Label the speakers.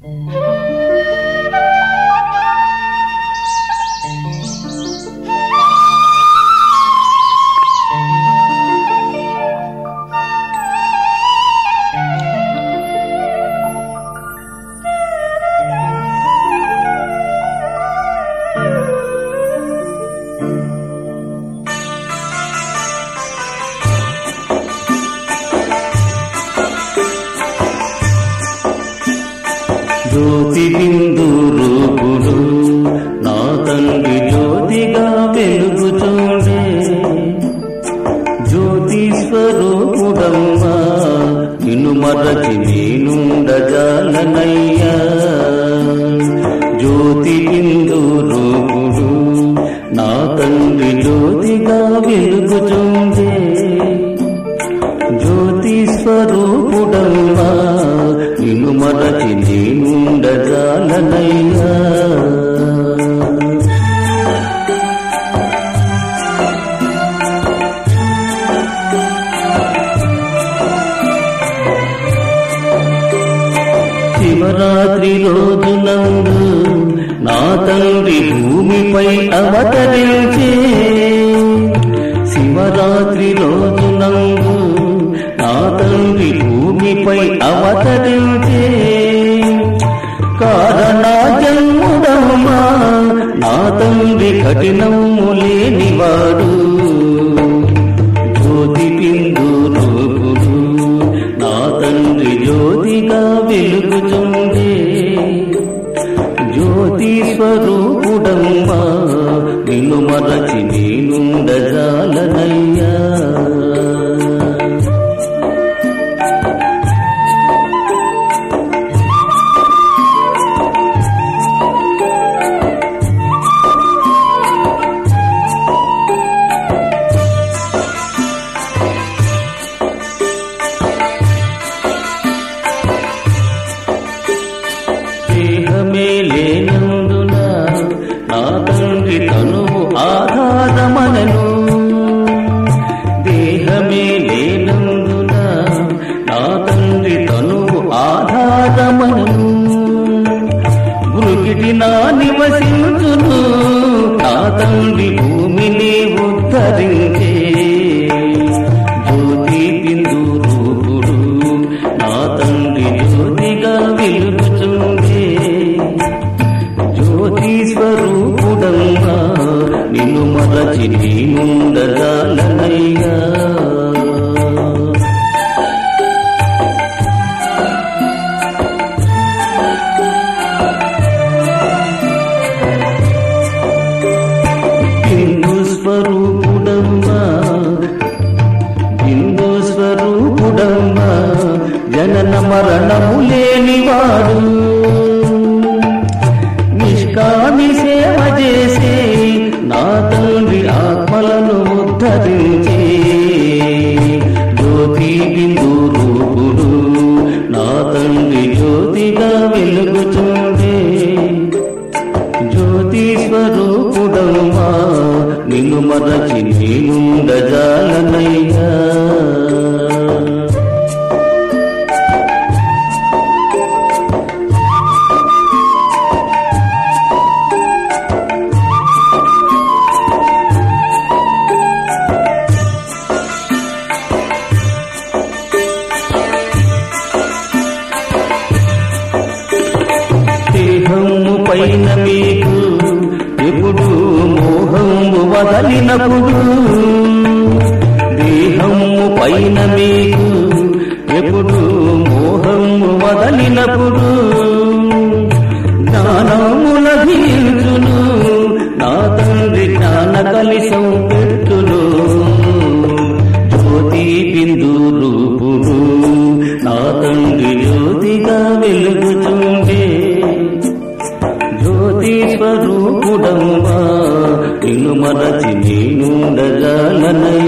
Speaker 1: జ్యోతి బిందు రూపుడు నా తండ్రి జ్యోతిగా వెలుగుతుండే జ్యోతి స్వరూపుడమ్మా నిన్ను మరచి నేనుండజాలనయ్యా జ్యోతి బిందు రూపుడు నా తండ్రి జ్యోతిగా వెలుగుతుండే జ్యోతి స్వరూపుడమ్మా నిన్ను మరచి నేనుండజాలనయ్యా శివరాత్రి రోజునందు నా తండ్రి భూమిపై అవతరించే శివరాత్రి రోజునందు నా తండ్రి భూమిపై అవతరించే కారణ జన్ముడమ్మా నా తండ్రి కఠినము లేనివాడు జ్యోతి బిందు రూపుడు నా తండ్రి జ్యోతిగా వెలుగుతుండే జ్యోతి స్వరూపుడమ్మా నిన్ను మరచి నేనుండజాలనయ్యా దేహమే లేనందున నా తండ్రి తనువు ఆధారమనను దేహమే లేనందున నా తండ్రి తనువు ఆధారమనను గురుగిటి నా నివసించును నా తండ్రి భూమిని ఉద్ధరించే జ్యోతి బిందు రూపుడు నా తండ్రి జ్యోతిగా వెలుగుచుండే జ్యోతి స్వరూపుడమ్మా నిన్ను మరచి నేనుండగాలనయ్యా బిందు స్వరూపుడమ్మా బిందు స్వరూపుడమ్మా జనన మరణము లేనివాడు నిష్కామి సేవ చేసే నా తండ్రి ఆత్మలను ఉద్ధరించే జ్యోతి బిందు రూపుడు నా తండ్రి జ్యోతిగా వెలుగుచుండే జ్యోతి స్వరూపుడమ్మా నిన్ను మరచి నేనుండజాలనయ్యా దేహము పైన మీకు ఎప్పుడు మోహము వదలినప్పుడు దేహము పైన మీకు ఎప్పుడు మోహము వదలినప్పుడు జ్ఞానము లభించును నా తండ్రి జ్ఞాన కలిసం పెట్టును జ్యోతి బిందు రూపుడు నా తండ్రి జ్యోతిగా వెలుగుతుండే జ్యోతి స్వరూపుడమ్మా నిన్ను మరచి నేనుండగాలనయ్యా